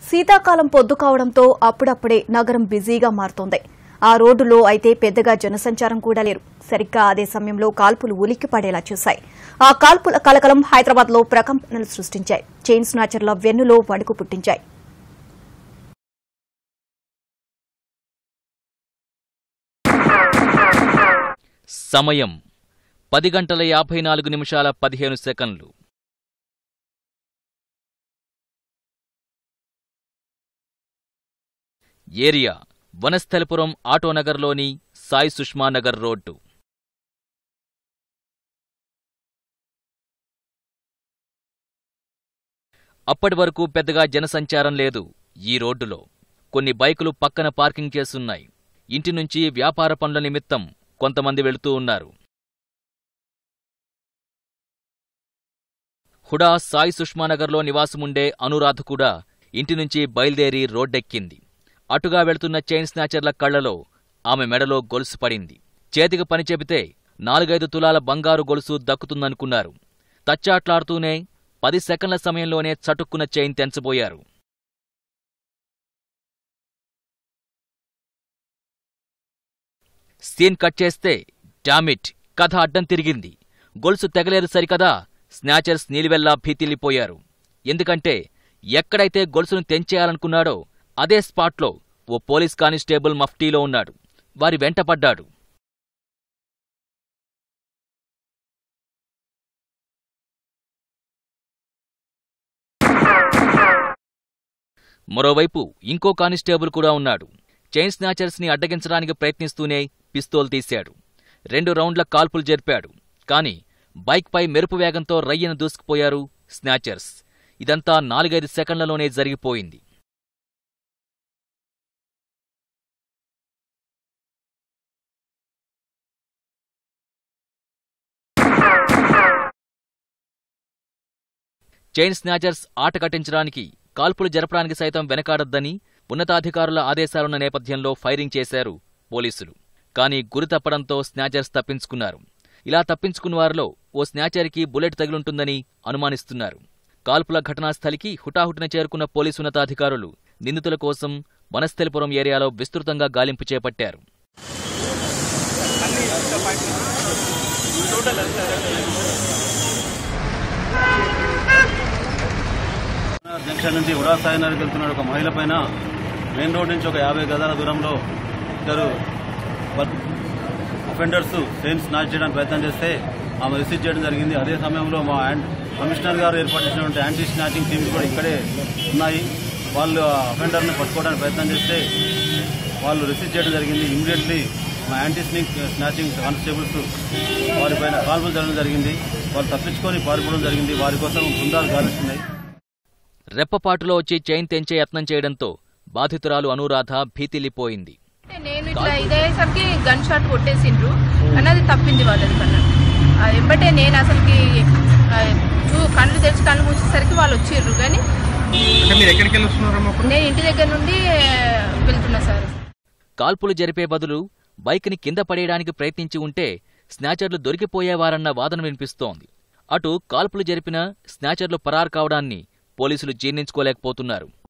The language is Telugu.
శీతాకాలం పొద్దు కావడంతో అప్పుడప్పుడే నగరం బిజీగా మారుతోంది ఆ రోడ్డులో అయితే పెద్దగా జనసంచారం కూడా లేరు సరిగ్గా అదే సమయంలో కాల్పులు ఉలిక్కి పడేలా చేశాయి ఆ కాల్పుల కలకలం హైదరాబాద్ లో ప్రకంపనలు సృష్టించాయి చైన్ స్నాచర్ల వెన్నులో వణుకు పుట్టించాయి సమయం పది గంటల యాభై నాలుగు నిమిషాల పదిహేను సెకండ్లు ఏరియా వనస్థలిపురం ఆటోనగర్లోని సాయి సుష్మానగర్ రోడ్డు అప్పటి వరకు పెద్దగా జనసంచారం లేదు ఈ రోడ్డులో కొన్ని బైకులు పక్కన పార్కింగ్ చేసున్నాయి ఇంటి నుంచి వ్యాపార పనుల నిమిత్తం కొంతమంది వెళుతూ ఉన్నారు హుడా సాయి సుష్మానగర్లో నివాసముండే అనురాధ కూడా ఇంటి నుంచి బయలుదేరి రోడ్డెక్కింది అటుగా వెళుతున్న చైన్ స్నాచర్ల కళ్లలో ఆమె మెడలో గొలుసు పడింది చేతికి పని చెబితే నాలుగైదు తులాల బంగారు గొలుసు దక్కుతుందనుకున్నారు తచ్చాట్లాడుతూనే పది సెకండ్ల సమయంలోనే చటుక్కున చైన్ తెంచబోయారు సీన్ కట్ చేస్తే డామిట్ కథ అడ్డం తిరిగింది గొలుసు తెగలేరు సరికదా స్నాచర్స్ నీలివెల్లా భీతిల్లిపోయారు ఎందుకంటే ఎక్కడైతే గొలుసును తెంచేయాలనుకున్నాడో అదే స్పాట్లో ఓ పోలీస్ కానిస్టేబుల్ మఫ్టీలో ఉన్నాడు వారి వెంటపడ్డాడు మరోవైపు ఇంకో కానిస్టేబుల్ కూడా ఉన్నాడు చైన్ స్నాచర్స్ ని అడ్డగించడానికి ప్రయత్నిస్తూనే పిస్తోల్ తీశాడు రెండు రౌండ్ల కాల్పులు జరిపాడు కాని బైక్పై మెరుపు వేగంతో రయ్యను దూసుకుపోయారు స్నాచర్స్ ఇదంతా నాలుగైదు సెకండ్లలోనే జరిగిపోయింది చైన్ స్నాచర్స్ ఆట కట్టించడానికి కాల్పులు జరపడానికి సైతం వెనకాడొద్దని ఉన్నతాధికారుల ఆదేశాలున్న నేపథ్యంలో ఫైరింగ్ చేశారు పోలీసులు కానీ గురి తప్పడంతో స్నాచర్స్ తప్పించుకున్నారు ఇలా తప్పించుకున్న వారిలో ఓ స్నాచర్కి బుల్లెట్ తగిలుంటుందని అనుమానిస్తున్నారు కాల్పుల ఘటనాస్థలికి హుటాహుటిన చేరుకున్న పోలీసు ఉన్నతాధికారులు నిందితుల కోసం వనస్థలిపురం ఏరియాలో విస్తృతంగా గాలింపు చేపట్టారు జంక్షన్ నుంచి ఉడా సాయినగర్కి వెళ్తున్న ఒక మహిళ పైన మెయిన్ రోడ్ నుంచి ఒక యాభై గదాల దూరంలో ఇద్దరు అఫెండర్స్ చైన్ స్నాచ్ చేయడానికి ప్రయత్నం చేస్తే ఆమె రిసీవ్ చేయడం జరిగింది అదే సమయంలో మా యాంట్ కమిషనర్ గారు ఏర్పాటు చేసినటువంటి యాంటీ స్నాచింగ్ టీమ్స్ కూడా ఇక్కడే ఉన్నాయి వాళ్ళు ఆ అఫెండర్ని పట్టుకోవడానికి ప్రయత్నం చేస్తే వాళ్ళు రిసీవ్ చేయడం జరిగింది ఇమీడియట్లీ మా యాంటీ స్నిక్ స్నాచింగ్ కానిస్టేబుల్స్ వారిపైన కాల్పులు జరగడం జరిగింది వాళ్ళు తప్పించుకొని పారిపోవడం జరిగింది వారి కోసం బృందాలు గాలిస్తున్నాయి రెప్పపాటులో వచ్చి చైన్ తెంచే యత్నం చేయడంతో బాధితురాలు అనురాధ భీతిల్లిపోయింది అంటే నేను ఇట్లా ఇదేసరికి గన్ షాట్ కొట్టేసిండ్రు అన్నది తప్పింది వాళ్ళది కన్నా ఆ వెంబటే నేను అసలుకి ఆ, చూ కళ్ళు తెరిచి కళ్ళు మూసేసరికి వాళ్ళు వచ్చిర్రు కానీ అంటే మీరు ఎక్కడికి వెళ్ళి వస్తున్నారమ్మా అప్పుడు నేను ఇంటి దగ్గర నుండి ఆ, వెళ్తున్నా సార్ కాల్పులు జరిపే బదులు బైక్ని కింద పడేయడానికి ప్రయత్నించి ఉంటే స్నాచర్లు దొరికిపోయేవారన్న వాదన వినిపిస్తోంది అటు కాల్పులు జరిపిన స్నాచర్లు పరారు కావడాన్ని పోలీసులు జీర్ణించుకోలేకపోతున్నారు